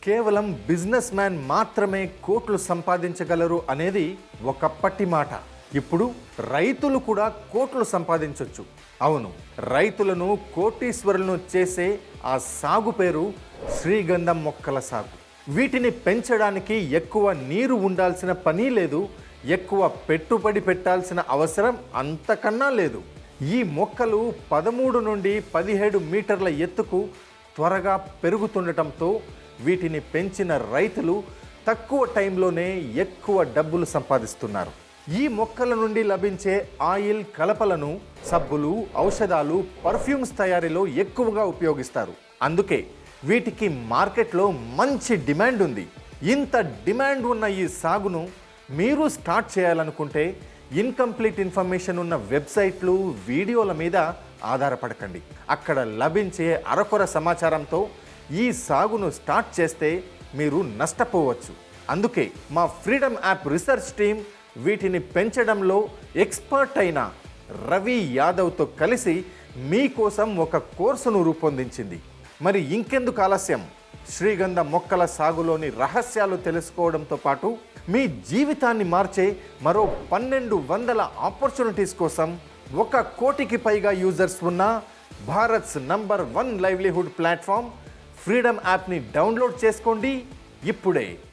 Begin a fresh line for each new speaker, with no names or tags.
కేవలం business man మాత్రమే కోట్లు సంపాదించగలరు అనేది ఒకప్పటి మాట ఇప్పుడు రైతులు కూడా కోట్లు సంపాదించవచ్చు అవును రైతులను కోటీశ్వరులను చేసే ఆ సాగు పేరు శ్రీగంధం మొక్కల సాగు వీటిని పెంచడానికి ఎక్కువ నీరు ఉండాల్సిన పని లేదు ఎక్కువ పెట్టుబడి పెట్టాల్సిన అవసరం అంతకన్నా లేదు ఈ మొక్కలు పదమూడు నుండి పదిహేడు మీటర్ల ఎత్తుకు త్వరగా పెరుగుతుండటంతో వీటిని పెంచిన రైతులు తక్కువ టైంలోనే ఎక్కువ డబ్బులు సంపాదిస్తున్నారు ఈ మొక్కల నుండి లభించే ఆయిల్ కలపలను సబ్బులు ఔషధాలు పర్ఫ్యూమ్స్ తయారీలో ఎక్కువగా ఉపయోగిస్తారు అందుకే వీటికి మార్కెట్లో మంచి డిమాండ్ ఉంది ఇంత డిమాండ్ ఉన్న ఈ సాగును మీరు స్టార్ట్ చేయాలనుకుంటే ఇన్కంప్లీట్ ఇన్ఫర్మేషన్ ఉన్న వెబ్సైట్లు వీడియోల మీద ఆధారపడకండి అక్కడ లభించే అరకొర సమాచారంతో ఈ సాగును స్టార్ట్ చేస్తే మీరు నష్టపోవచ్చు అందుకే మా ఫ్రీడమ్ యాప్ రీసెర్చ్ టీం వీటిని పెంచడంలో ఎక్స్పర్ట్ అయిన రవి యాదవ్తో కలిసి మీకోసం ఒక కోర్సును రూపొందించింది మరి ఇంకెందుకు ఆలస్యం శ్రీగంధ మొక్కల సాగులోని రహస్యాలు తెలుసుకోవడంతో పాటు మీ జీవితాన్ని మార్చే మరో పన్నెండు వందల ఆపర్చునిటీస్ కోసం ఒక కోటికి పైగా యూజర్స్ ఉన్న Bharat's number one livelihood platform freedom యాప్ని డౌన్లోడ్ చేసుకోండి ఇప్పుడే